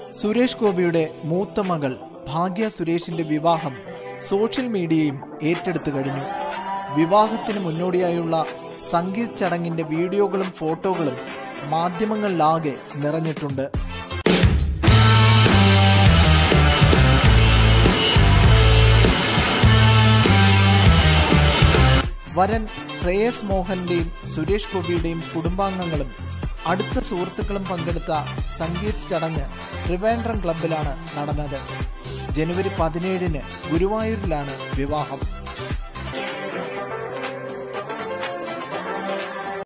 സുരേഷ് ഗോപിയുടെ മൂത്ത മകൾ ഭാഗ്യ സുരേഷിന്റെ വിവാഹം സോഷ്യൽ മീഡിയയും ഏറ്റെടുത്തു കഴിഞ്ഞു വിവാഹത്തിന് മുന്നോടിയായുള്ള സംഗീത് ചടങ്ങിന്റെ വീഡിയോകളും ഫോട്ടോകളും മാധ്യമങ്ങളിലാകെ നിറഞ്ഞിട്ടുണ്ട് വരൻ ശ്രേയസ് മോഹന്റെയും സുരേഷ് ഗോപിയുടെയും കുടുംബാംഗങ്ങളും അടുത്ത സുഹൃത്തുക്കളും പങ്കെടുത്ത സംഗീത് ചടങ്ങ് ട്രിവാൻഡ്രം ക്ലബിലാണ് നടന്നത് ജനുവരി പതിനേഴിന് ഗുരുവായൂരിലാണ് വിവാഹം